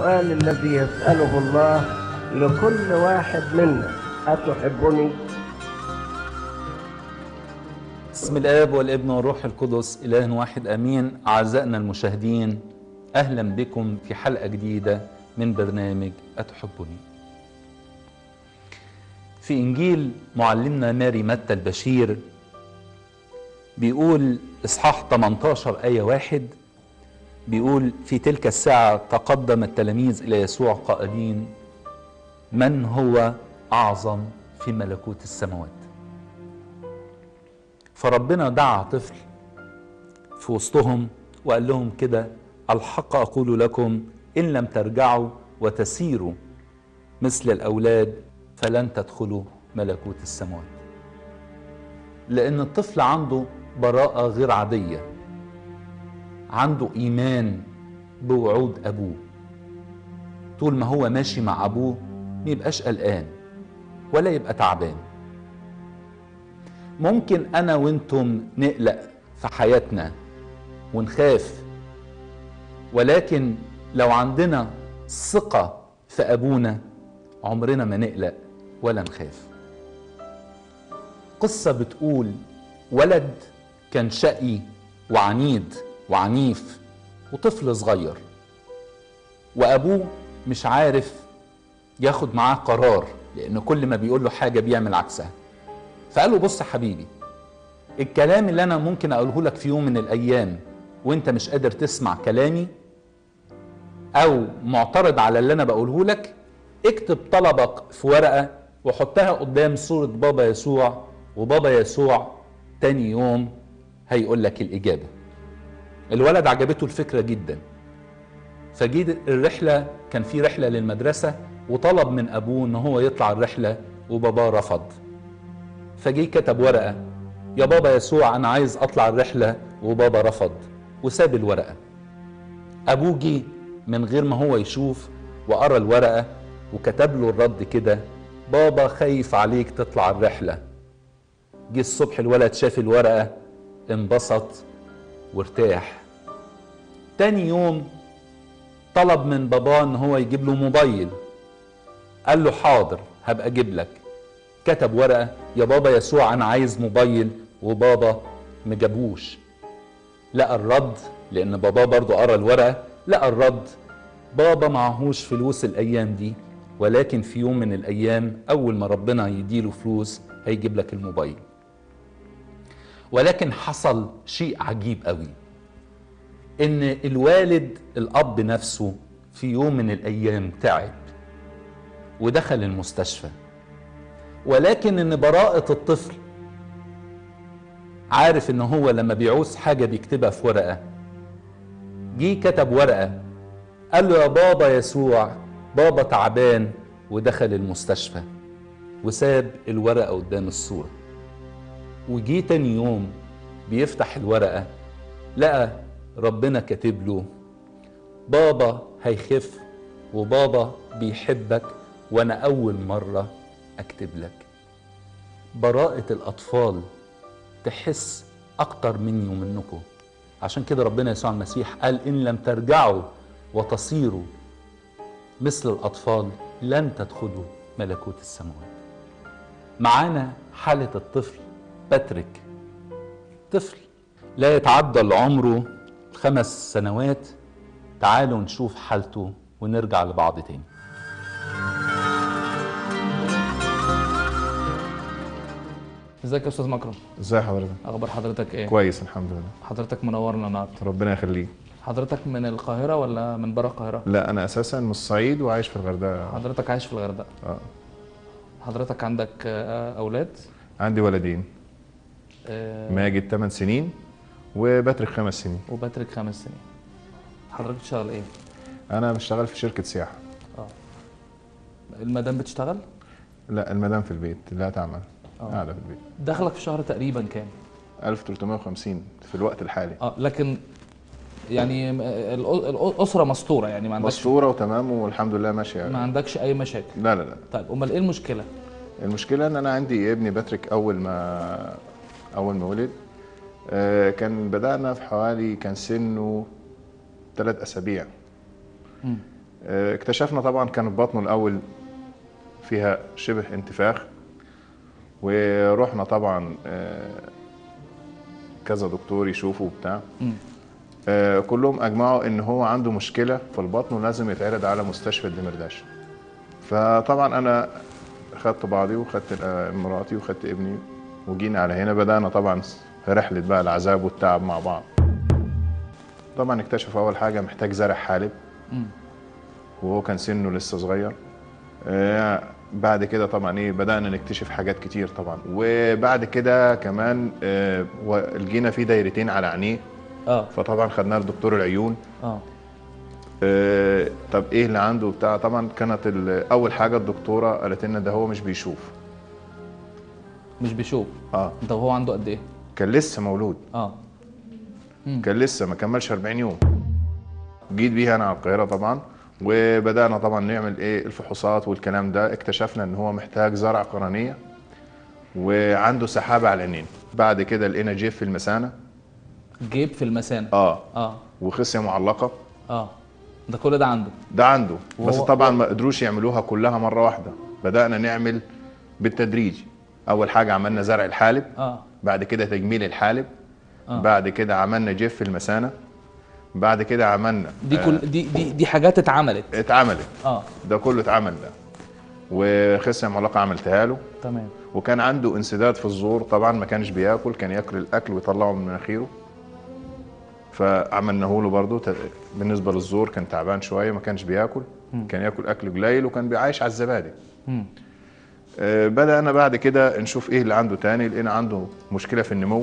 السؤال الذي يسأله الله لكل واحد منا أتحبني؟ بسم الاب والابن والروح القدس اله واحد امين اعزائنا المشاهدين اهلا بكم في حلقه جديده من برنامج اتحبني في انجيل معلمنا ماري متى البشير بيقول اصحاح 18 ايه واحد بيقول في تلك الساعه تقدم التلاميذ الى يسوع قائلين من هو اعظم في ملكوت السماوات فربنا دعا طفل في وسطهم وقال لهم كده الحق اقول لكم ان لم ترجعوا وتسيروا مثل الاولاد فلن تدخلوا ملكوت السماوات لان الطفل عنده براءه غير عاديه عنده ايمان بوعود ابوه طول ما هو ماشي مع ابوه ما يبقاش قلقان ولا يبقى تعبان ممكن انا وانتم نقلق في حياتنا ونخاف ولكن لو عندنا ثقة في أبونا عمرنا ما نقلق ولا نخاف قصة بتقول ولد كان شقي وعنيد وعنيف وطفل صغير وأبوه مش عارف ياخد معاه قرار لأن كل ما بيقول له حاجة بيعمل عكسها فقال له بص يا حبيبي الكلام اللي انا ممكن اقوله لك في يوم من الايام وانت مش قادر تسمع كلامي او معترض على اللي انا بقوله لك اكتب طلبك في ورقه وحطها قدام صوره بابا يسوع وبابا يسوع تاني يوم هيقول لك الاجابه الولد عجبته الفكره جدا فجي الرحله كان في رحله للمدرسه وطلب من ابوه ان هو يطلع الرحله وباباه رفض فجي كتب ورقة يا بابا يسوع أنا عايز أطلع الرحلة وبابا رفض وساب الورقة أبوه جه من غير ما هو يشوف وقرا الورقة وكتب له الرد كده بابا خايف عليك تطلع الرحلة جه الصبح الولد شاف الورقة انبسط وارتاح تاني يوم طلب من باباه ان هو يجيب له موبايل قال له حاضر هبقى اجيب لك كتب ورقه يا بابا يسوع انا عايز موبايل وبابا مجابوش لقى الرد لان بابا برضو قرا الورقه لقى الرد بابا معهوش فلوس الايام دي ولكن في يوم من الايام اول ما ربنا يديله فلوس هيجيب لك الموبايل ولكن حصل شيء عجيب قوي ان الوالد الاب نفسه في يوم من الايام تعب ودخل المستشفى ولكن ان براءة الطفل عارف ان هو لما بيعوز حاجة بيكتبها في ورقة جه كتب ورقة قال له يا بابا يسوع بابا تعبان ودخل المستشفى وساب الورقة قدام الصورة وجي تاني يوم بيفتح الورقة لقى ربنا كاتب له بابا هيخف وبابا بيحبك وانا اول مره اكتب لك براءة الأطفال تحس أكتر مني ومنكم عشان كده ربنا يسوع المسيح قال إن لم ترجعوا وتصيروا مثل الأطفال لن تدخلوا ملكوت السماوات معانا حالة الطفل باتريك طفل لا يتعدى عمره خمس سنوات تعالوا نشوف حالته ونرجع لبعض تاني ازيك يا استاذ مكرم ازي حضرتك اخبار حضرتك ايه كويس الحمد لله حضرتك منورنا النهارده ربنا يخليك حضرتك من القاهره ولا من بره القاهره لا انا اساسا من الصعيد وعايش في الغردقه حضرتك عايش في الغردقه اه حضرتك عندك آه، اولاد عندي ولدين آه، ماجد 8 سنين وباتريك خمس سنين وباتريك خمس سنين حضرتك بتشتغل ايه انا بشتغل في شركه سياحه اه المدام بتشتغل لا المدام في البيت لا تعمل آه. قاعده في البيت دخلك في الشهر تقريبا كام 1350 في الوقت الحالي اه لكن يعني آه، الأ- الاسره مستوره يعني ما عندكش مستوره وتمام والحمد لله ماشيه ما عندكش اي مشاكل لا لا لا طيب امال ايه المشكله المشكله ان انا عندي ابني باتريك اول ما اول ما ولد آه، كان بدانا في حوالي كان سنه ثلاث اسابيع مم. آه، اكتشفنا طبعا كانت بطنه الاول فيها شبه انتفاخ ورحنا طبعا آه، كذا دكتور يشوفوا وبتاع مم. آه، كلهم اجمعوا ان هو عنده مشكله في البطن ولازم يتعرض على مستشفى الدمرداش فطبعا انا خدت بعضي وخدت آه، مراتي وخدت ابني وجينا على هنا بدانا طبعا رحله بقى العذاب والتعب مع بعض طبعا اكتشف اول حاجه محتاج زرع حالب مم. وهو كان سنه لسه صغير آه، بعد كده طبعا ايه بدانا نكتشف حاجات كتير طبعا وبعد كده كمان آه، و- لقينا في دايرتين على عينيه اه فطبعا خدناه لدكتور العيون اه آه، طب ايه اللي عنده بتاع طبعا كانت ال- اول حاجه الدكتوره قالت لنا ده هو مش بيشوف مش بيشوف اه طب هو عنده قد ايه؟ كان لسه مولود اه كان لسه ما كملش 40 يوم جيت بيها انا على القاهره طبعا وبدانا طبعا نعمل ايه الفحوصات والكلام ده اكتشفنا ان هو محتاج زرع قرنيه وعنده سحابه على العينين بعد كده لقينا جيف في المثانه جيب في المثانه اه اه وخصيه معلقه اه ده كل ده عنده ده عنده بس وهو- طبعا ما قدروش يعملوها كلها مره واحده بدانا نعمل بالتدريج اول حاجه عملنا زرع الحالب اه بعد كده تجميل الحالب آه. بعد كده عملنا جيف في المثانه بعد كده عملنا دي كل دي دي دي حاجات اتعملت اتعملت اه ده كله اتعمل ده وخصية معلقة عملتها له تمام وكان عنده انسداد في الزور طبعا ما كانش بياكل كان ياكل الاكل ويطلعه من مناخيره فعملناه له برضه ت- بالنسبه للزور كان تعبان شويه ما كانش بياكل كان ياكل اكل قليل وكان بيعيش على الزبادي مم. آه، بدأنا بعد كده نشوف ايه اللي عنده تاني لقينا عنده مشكلة في النمو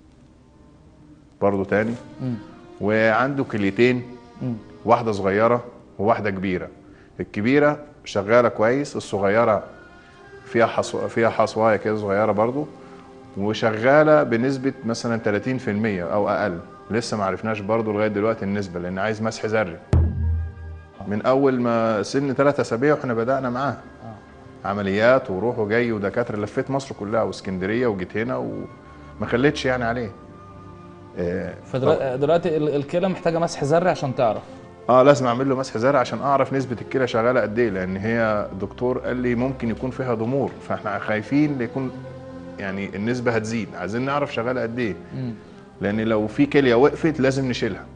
برضه تاني مم. وعنده كليتين مم. واحدة صغيرة وواحدة كبيرة الكبيرة شغالة كويس الصغيرة فيها حصو... فيها حصواية كده صغيرة برضه وشغالة بنسبة مثلا 30% أو أقل لسه ما عرفناش برضه لغاية دلوقتي النسبة لأن عايز مسح ذري من أول ما سن ثلاثة أسابيع واحنا بدأنا معاه عمليات وروح وجاي ودكاتره لفيت مصر كلها واسكندريه وجيت هنا وما خليتش يعني عليه آه، فدلوقتي ال- الكلى محتاجه مسح ذري عشان تعرف اه لازم اعمل له مسح زرع عشان اعرف نسبه الكلى شغاله قد ايه لان هي الدكتور قال لي ممكن يكون فيها ضمور فاحنا خايفين يكون يعني النسبه هتزيد عايزين نعرف شغاله قد ايه مم. لان لو في كليه وقفت لازم نشيلها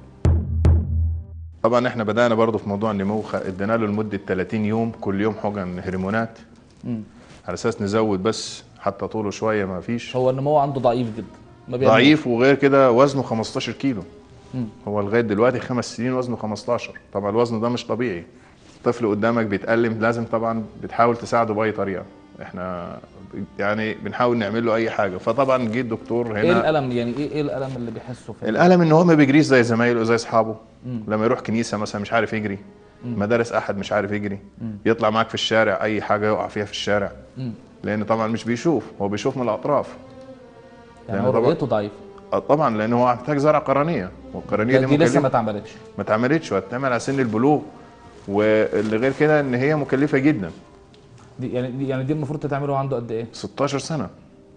طبعا احنا بدانا برضو في موضوع النمو خ- ادينا له لمده 30 يوم كل يوم حقن هرمونات مم. على اساس نزود بس حتى طوله شويه ما فيش هو النمو عنده ضعيف جدا ما بينموش. ضعيف وغير كده وزنه 15 كيلو مم. هو لغايه دلوقتي خمس سنين وزنه 15 طبعا الوزن ده مش طبيعي طفل قدامك بيتألم لازم طبعا بتحاول تساعده بأي طريقة احنا يعني بنحاول نعمل له أي حاجة فطبعا جه الدكتور ايه هنا الالم يعني ايه ايه الالم اللي بيحسه في الألم إن هو ما بيجريش زي زمايله زي أصحابه لما يروح كنيسة مثلا مش عارف يجري مدارس أحد مش عارف يجري يطلع معاك في الشارع أي حاجة يقع فيها في الشارع مم. لأن طبعا مش بيشوف هو بيشوف من الأطراف يعني لأن هو طبعا- رؤيته ضعيفه آه طبعا لأن هو محتاج زرع قرنية والقرنية دي, دي, دي لسه مكلفة. ما اتعملتش ما اتعملتش وهتتعمل على سن البلوغ واللي غير كده ان هي مكلفه جدا دي يعني دي يعني دي المفروض تتعمل وهو عنده قد ايه 16 سنه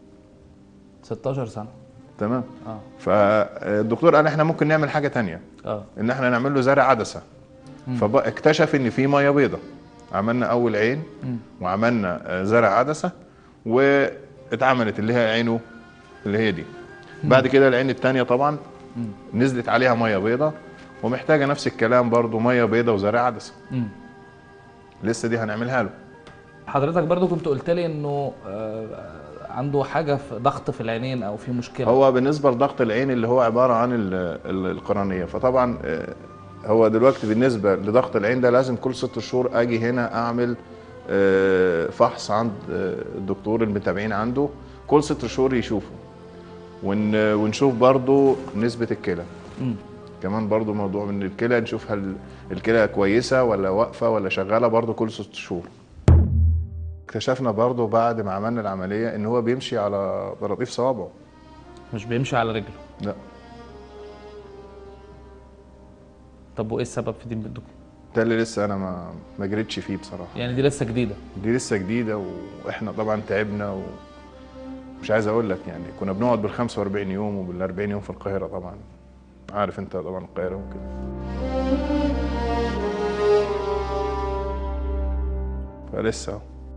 16 سنه تمام اه فالدكتور قال احنا ممكن نعمل حاجه تانية اه ان احنا نعمل له زرع عدسه فاكتشف ان في ميه بيضة عملنا اول عين مم. وعملنا آه، زرع عدسه واتعملت اللي هي عينه اللي هي دي بعد كده العين التانية طبعا نزلت عليها ميه بيضة ومحتاجه نفس الكلام برضو ميه بيضة وزرع عدسه مم. لسه دي هنعملها له حضرتك برضو كنت قلت لي انه آه عنده حاجه في ضغط في العينين او في مشكله هو بالنسبه لضغط العين اللي هو عباره عن ال- ال- القرنيه فطبعا آه، هو دلوقتي بالنسبه لضغط العين ده لازم كل ست شهور اجي هنا اعمل آه، فحص عند آه، الدكتور المتابعين عنده كل ست شهور يشوفوا ون ونشوف برضو نسبه الكلى مم. كمان برضو موضوع من الكلى نشوف هل الكلى كويسه ولا واقفه ولا شغاله برضو كل ست شهور اكتشفنا برضو بعد ما عملنا العمليه ان هو بيمشي على طراطيف صوابعه مش بيمشي على رجله لا طب وايه السبب في دي بالدكتور ده اللي لسه انا ما ما جريتش فيه بصراحه يعني دي لسه جديده دي لسه جديده واحنا طبعا تعبنا ومش عايز اقول لك يعني كنا بنقعد بال 45 يوم وبال 40 يوم في القاهره طبعا عارف انت طبعا القاهره وكده فلسه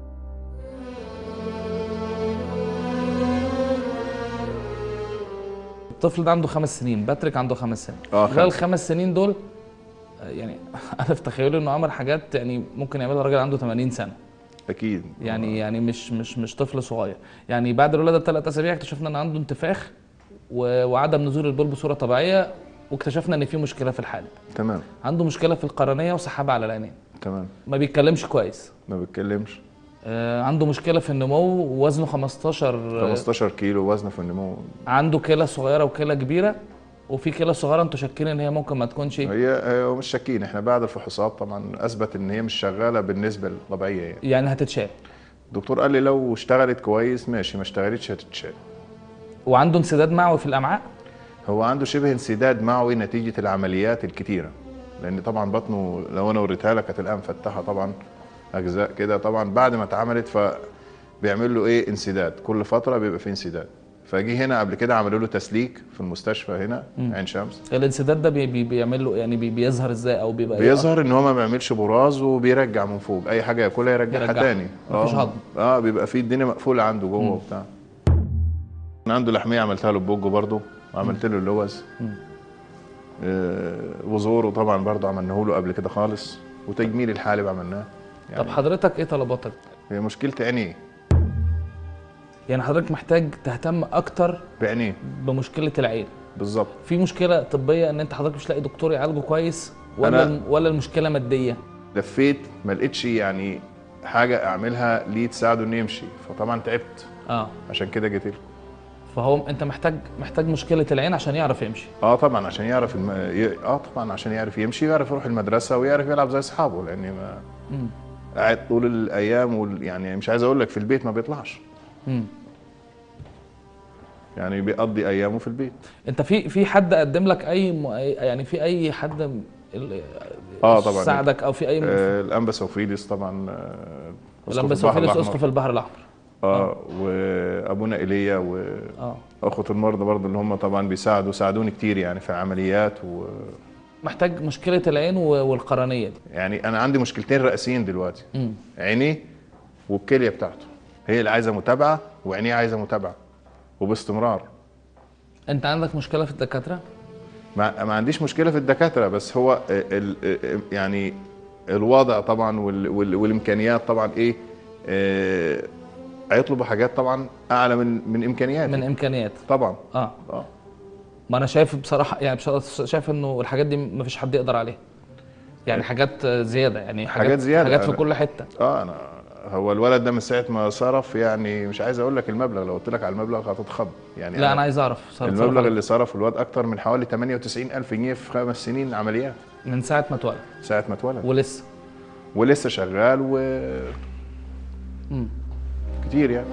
الطفل ده عنده خمس سنين باتريك عنده خمس سنين آه، خلال خمس. الخمس سنين دول آه، يعني انا في تخيلي انه عمل حاجات يعني ممكن يعملها راجل عنده 80 سنه اكيد يعني يعني مش مش مش طفل صغير يعني بعد الولاده بثلاث اسابيع اكتشفنا ان عنده انتفاخ و- وعدم نزول البول بصوره طبيعيه واكتشفنا ان في مشكله في الحالب تمام عنده مشكله في القرنيه وسحابه على العينين تمام ما بيتكلمش كويس ما بيتكلمش آه، عنده مشكله في النمو ووزنه 15 آه، 15 كيلو وزنه في النمو عنده كلى صغيره وكلى كبيره وفي كلى صغيره انتوا شاكين ان هي ممكن ما تكونش هي هي مش شاكين احنا بعد الفحوصات طبعا اثبت ان هي مش شغاله بالنسبه للطبيعيه يعني يعني هتتشال الدكتور قال لي لو اشتغلت كويس ماشي ما اشتغلتش هتتشال وعنده انسداد معوي في الامعاء هو عنده شبه انسداد معوي نتيجه العمليات الكتيره لان طبعا بطنه لو انا وريتها لك هتلاقيها مفتحه طبعا اجزاء كده طبعا بعد ما اتعملت فبيعمل له ايه انسداد كل فتره بيبقى في انسداد فجي هنا قبل كده عملوا له تسليك في المستشفى هنا عين شمس الانسداد ده بي بي بيعمل له يعني بي بيظهر ازاي او بيبقى إيه؟ بيظهر ان هو ما بيعملش براز وبيرجع من فوق اي حاجه ياكلها يرجعها يرجعها. تاني مفيش اه هضم. اه بيبقى في الدنيا مقفوله عنده جوه وبتاع كان عنده لحميه عملتها له بوجه برضه وعملت له اللوز آه وزوره طبعا برضه عملناه له قبل كده خالص وتجميل الحالب عملناه طب يعني حضرتك ايه طلباتك هي مشكله عينيه يعني حضرتك محتاج تهتم اكتر بعينيه بمشكله العين بالظبط في مشكله طبيه ان انت حضرتك مش لاقي دكتور يعالجه كويس ولا أنا- الم- ولا المشكله ماديه لفيت ما لقيتش يعني حاجه اعملها ليه تساعده انه يمشي فطبعا تعبت اه عشان كده جيت لكم فهو انت محتاج محتاج مشكله العين عشان يعرف يمشي اه طبعا عشان يعرف الم... ي- اه طبعا عشان يعرف يمشي ويعرف يروح المدرسه ويعرف يلعب زي اصحابه لان ما مم. قاعد طول الايام وال... يعني مش عايز اقول لك في البيت ما بيطلعش مم. يعني بيقضي ايامه في البيت انت في في حد قدم لك اي م... أي- يعني في اي حد م- ال- آه طبعاً. ساعدك او في اي آه الانبا سوفيليس طبعا آه أسقف لما البحر سوفيليس الأحمر. اسقف البحر الاحمر اه وابونا ايليا اه واخوة المرضى برضه اللي هم طبعا بيساعدوا ساعدوني كتير يعني في العمليات و... محتاج مشكله العين و- والقرنيه دي يعني انا عندي مشكلتين رئيسيين دلوقتي مم. عينيه والكليه بتاعته هي اللي عايزه متابعه وعينيه عايزه متابعه وباستمرار انت عندك مشكله في الدكاتره ما, ما عنديش مشكله في الدكاتره بس هو ال ال يعني الوضع طبعا وال وال والامكانيات طبعا ايه آه، هيطلبوا حاجات طبعا اعلى من من امكانياتي من امكانيات طبعا اه اه ما انا شايف بصراحه يعني بصراحة شايف انه الحاجات دي ما فيش حد يقدر عليها يعني حاجات زياده يعني حاجات, حاجات زيادة. حاجات في أنا- كل حته اه انا هو الولد ده من ساعه ما صرف يعني مش عايز اقول لك المبلغ لو قلت لك على المبلغ هتتخض يعني لا انا عايز اعرف صار المبلغ اللي صرفه الواد اكتر من حوالي 98 الف جنيه في خمس سنين عمليات من ساعه ما اتولد ساعه ما اتولد ولسه ولسه شغال و مم. كتير يعني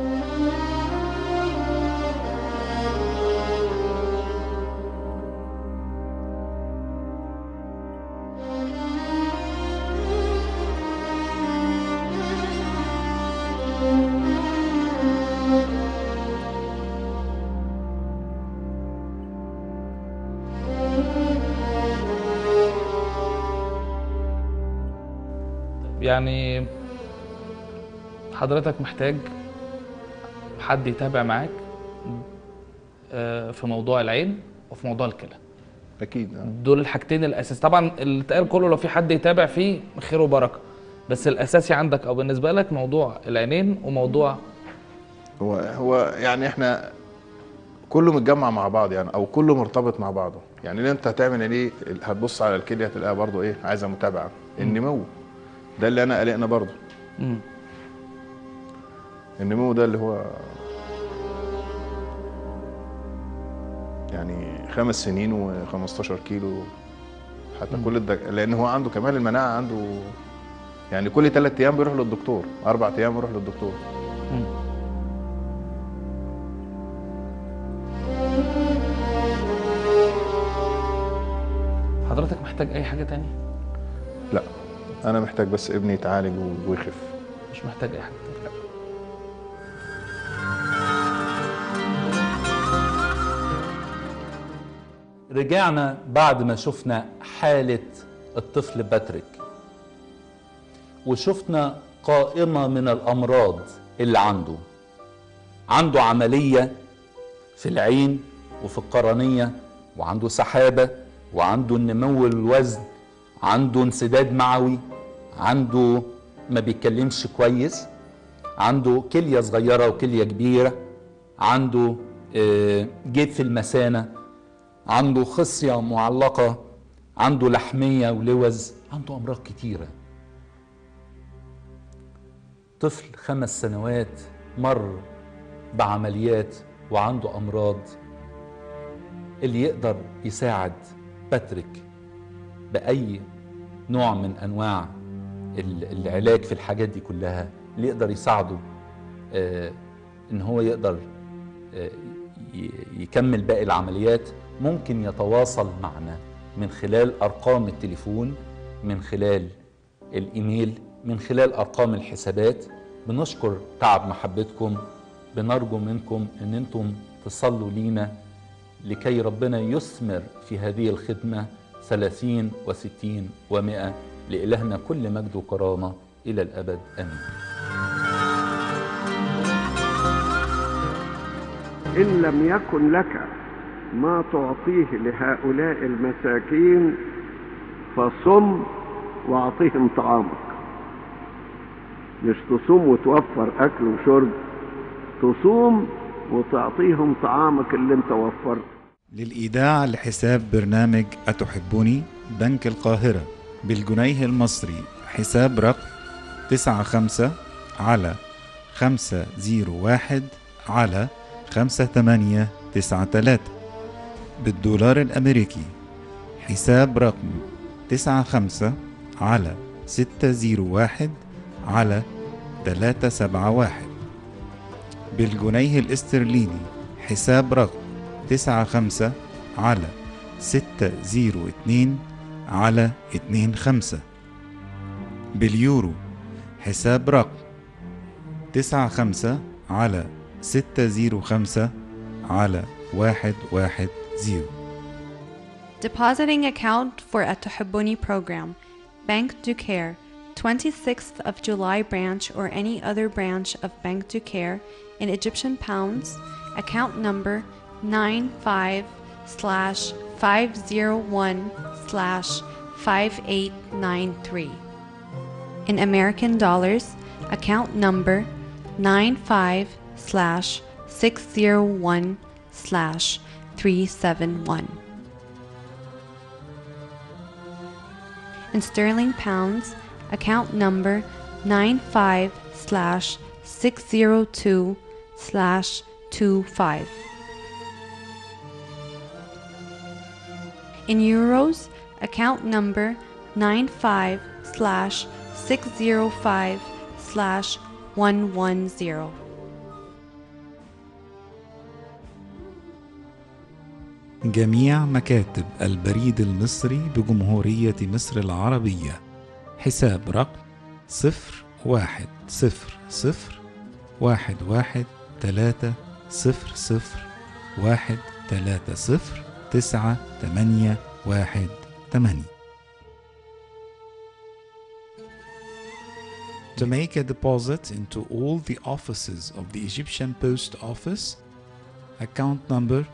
يعني حضرتك محتاج حد يتابع معاك آه، في موضوع العين وفي موضوع الكلى اكيد آه. دول الحاجتين الاساس طبعا اللي اتقال كله لو في حد يتابع فيه خير وبركه بس الاساسي عندك او بالنسبه لك موضوع العينين وموضوع هو هو يعني احنا كله متجمع مع بعض يعني او كله مرتبط مع بعضه يعني اللي انت هتعمل ايه هتبص على الكليه هتلاقيها برضه ايه عايزه متابعه النمو ده اللي انا قلقنا برضه مم. النمو ده اللي هو يعني خمس سنين و15 كيلو حتى كل الدك... لان هو عنده كمان المناعه عنده يعني كل ثلاث ايام بيروح للدكتور اربع ايام بيروح للدكتور مم. حضرتك محتاج اي حاجه تاني لا انا محتاج بس ابني يتعالج و- ويخف مش محتاج اي حاجه تاني رجعنا بعد ما شفنا حالة الطفل باتريك وشفنا قائمة من الأمراض اللي عنده عنده عملية في العين وفي القرنية وعنده سحابة وعنده النمو الوزن عنده انسداد معوي عنده ما بيتكلمش كويس عنده كلية صغيرة وكلية كبيرة عنده آه، جيب في المثانة عنده خصية معلقة عنده لحمية ولوز عنده أمراض كتيرة طفل خمس سنوات مر بعمليات وعنده أمراض اللي يقدر يساعد باتريك بأي نوع من أنواع ال- العلاج في الحاجات دي كلها اللي يقدر يساعده آه، إن هو يقدر آه، ي- يكمل باقي العمليات ممكن يتواصل معنا من خلال أرقام التليفون من خلال الإيميل من خلال أرقام الحسابات بنشكر تعب محبتكم بنرجو منكم أن أنتم تصلوا لينا لكي ربنا يثمر في هذه الخدمة ثلاثين وستين ومائة لإلهنا كل مجد وكرامة إلى الأبد آمين إن لم يكن لك ما تعطيه لهؤلاء المساكين فصم واعطيهم طعامك مش تصوم وتوفر أكل وشرب تصوم وتعطيهم طعامك اللي انت وفرته للإيداع لحساب برنامج أتحبني بنك القاهرة بالجنيه المصري حساب رقم تسعة خمسة على خمسة زيرو واحد على خمسة تمانية تسعة تلاتة بالدولار الأمريكي حساب رقم تسعة خمسة على ستة زيرو واحد على تلاتة سبعة واحد بالجنيه الاسترليني حساب رقم تسعة خمسة على ستة زيرو اتنين على اتنين خمسة باليورو حساب رقم تسعة خمسة على ستة زيرو خمسة على واحد واحد زيرو Depositing account for a Tohibuni program. Bank Ducaire, 26th of July branch or any other branch of Bank Ducaire in Egyptian pounds. Account number 95 slash 501 slash 5893. In American dollars, account number 95 slash 601 slash 371. in sterling pounds, account number 95 slash 602 slash 25. In euros, account number 95 slash 605 slash 110. جميع مكاتب البريد المصري بجمهورية مصر العربية حساب رقم صفر واحد صفر صفر واحد واحد تلاتة صفر صفر واحد تلاتة صفر تسعة تمانية واحد تمانية To make a deposit into all the offices of the Egyptian Post Office, account number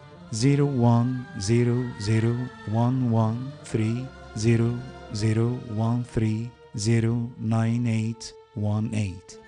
010011300013098818